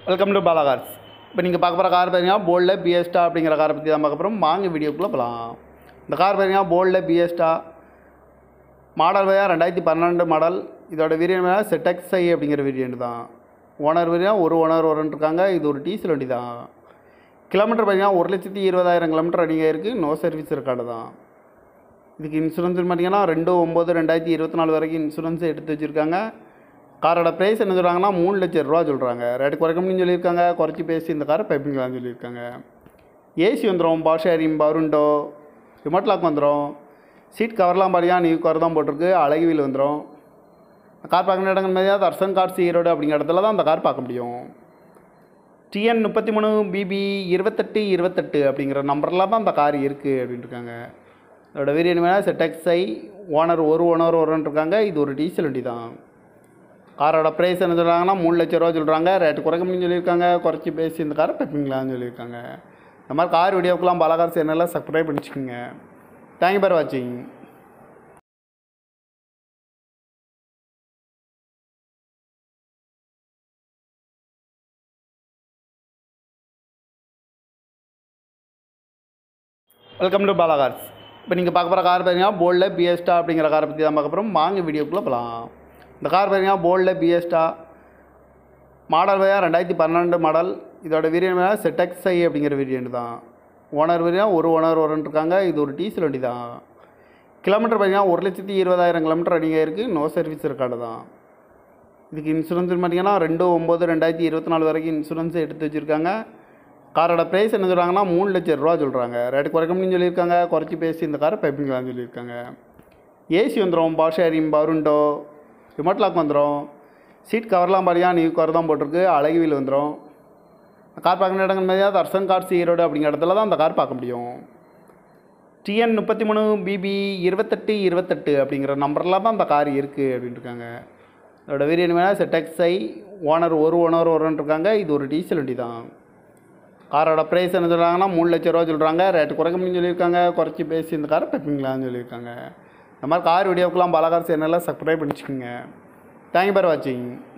welcome to Bala Cars இப்போ நீங்கள் பார்க்க போகிற கார் பார்த்தீங்கன்னா போல்டில் பிஎஸ்டா அப்படிங்கிற காரை பற்றி தான் பார்க்க போகிறோம் வாங்க வீடியோக்குள்ளே போகலாம் இந்த கார் பார்த்தீங்கன்னா போல்டில் பிஎஸ்டா மாடல் பார்த்தீங்கன்னா ரெண்டாயிரத்தி பன்னெண்டு மாடல் இதோட வேரியன்ட் பார்த்தீங்கன்னா செட்டெக்ஸ்ஐ அப்படிங்கிற வேரியன்ட் தான் ஓனர் பார்த்தீங்கன்னா ஒரு ஓனர் வரன்ட்டு இருக்காங்க இது ஒரு டீசல் வண்டி தான் கிலோமீட்டர் பார்த்தீங்கன்னா ஒரு லட்சத்தி இருபதாயிரம் கிலோமீட்டர் ரன்னிங் ஆயிருக்கு நோ சர்வீஸ் ரெக்கார்டு தான் இதுக்கு இன்சூரன்ஸ் பார்த்தீங்கன்னா ரெண்டு ஒம்பது ரெண்டாயிரத்தி இருபத்தி நாலு வரைக்கும் இன்சூரன்ஸ் எடுத்து வச்சுருக்காங்க காரோட ப்ரைஸ் என்ன சொல்கிறாங்கன்னா மூணு லட்சம் ரூபா சொல்கிறாங்க ரேட்டு குறைக்கணும்னு சொல்லியிருக்காங்க குறைச்சி பேசி இந்த காரை பைப்பிங்களான்னு சொல்லியிருக்காங்க ஏசி வந்துடும் பவர் ஷேரிங் பவருண்டோ ரிமோட் லாக் வந்துடும் சீட் கவர்லாம் பார்த்தீங்கன்னா நியூ கவர் தான் போட்டிருக்கு அழகு வீல் வந்துடும் கார் பார்க்குற இடங்கள் மாதிரியா தர்சன் கார்ஸ் ஈரோடு அப்படிங்கிற இடத்துல தான் அந்த கார் பார்க்க முடியும் டிஎன் முப்பத்தி மூணு பிபி இருபத்தெட்டு இருபத்தெட்டு அப்படிங்கிற நம்பரில் தான் அந்த கார் இருக்குது அப்படின்ட்டு இருக்காங்க அதோட வேரியன்ட் வேணால் செட்டெக்ஸை ஓனர் ஒரு ஓனர் ஒருன்னு இருக்காங்க இது ஒரு டீசல் வண்டி தான் காரோட ப்ரைஸ் என்ன சொல்கிறாங்கன்னா மூணு லட்ச ரூபா சொல்கிறாங்க ரேட்டு குறைக்கணும்னு சொல்லியிருக்காங்க குறைச்சி பேசி இந்த காரை பைப்பிங்களான்னு சொல்லியிருக்காங்க இந்த மாதிரி கார் வீடியோக்கெலாம் பல கார் சேனலில் சப்ஸ்கிரைப் பண்ணிச்சுக்கோங்க தேங்க்யூ ஃபார் வாட்சிங் வெல்கம் டு பாலா கார்ஸ் இப்போ நீங்கள் பார்க்க போகிற கார் பார்த்தீங்கன்னா போல்டில் பிஎஸ்டா அப்படிங்கிற காரை பற்றி தான் பார்க்க போகிறோம் வாங்க வீடியோக்குள்ளே போகலாம் இந்த கார் பார்த்தீங்கன்னா போல்டில் பிஎஸ்டா மாடல் பார்த்தீங்கன்னா ரெண்டாயிரத்தி பன்னெண்டு மாடல் இதோட வேரியன்ட் பார்த்தீங்கன்னா செட்டெக்ஸ்ஐ அப்படிங்கிற வேரியன்ட் தான் ஓனர் பார்த்தீங்கன்னா ஒரு ஓனர் வரன்ட்டு இருக்காங்க இது ஒரு டீசல் வண்டி தான் கிலோமீட்டர் பார்த்தீங்கன்னா ஒரு லட்சத்தி இருபதாயிரம் கிலோமீட்டர் ரன்னிங் ஆயிருக்கு நோ சர்வீஸ் ரெக்கார்டு தான் இதுக்கு இன்சூரன்ஸ் பார்த்தீங்கன்னா ரெண்டு ஒம்பது ரெண்டாயிரத்தி இருபத்தி நாலு வரைக்கும் இன்சூரன்ஸ் எடுத்து வச்சுருக்காங்க காரோட ப்ரைஸ் என்ன சொல்கிறாங்கன்னா மூணு லட்சம் ரூபா சொல்கிறாங்க ரேட்டு குறைக்கணும்னு சொல்லியிருக்காங்க குறைச்சி பேசி இந்த காரை பைப்பிங்களான்னு சொல்லியிருக்காங்க ஏசி வந்துடும் பவர் ஷேரிங் பவருண்டோ ரிமோட் லாக் வந்துடும் சீட் கவர்லாம் பார்த்தீங்கன்னா நியூ கவர் தான் போட்டிருக்கு அழகு வீல் வந்துடும் கார் பார்க்குற இடங்கள் மாதிரியா தர்சன் கார்ஸ் ஈரோடு அப்படிங்கிற இடத்துல தான் அந்த கார் பார்க்க முடியும் டிஎன் முப்பத்தி மூணு பிபி இருபத்தெட்டு இருபத்தெட்டு அப்படிங்கிற நம்பரில் தான் அந்த கார் இருக்குது அப்படின்ட்டு இருக்காங்க அதோட வேரியன்ட் வேணால் செட்டெக்ஸை ஓனர் ஒரு ஓனர் ஒருன்னு இருக்காங்க இது ஒரு டீசல் வண்டி தான் காரோட ப்ரைஸ் என்ன சொல்கிறாங்கன்னா மூணு லட்ச ரூபா சொல்கிறாங்க ரேட்டு குறைக்கணும்னு சொல்லியிருக்காங்க குறைச்சி பேசி இந்த காரை பைப்பிங்களான்னு சொல்லியிருக்காங்க இந்த மாதிரி கார் வீடியோக்கெலாம் பல கார் சேனலில் சப்ஸ்கிரைப் பண்ணிச்சுக்கோங்க தேங்க்யூ ஃபார் வாட்சிங்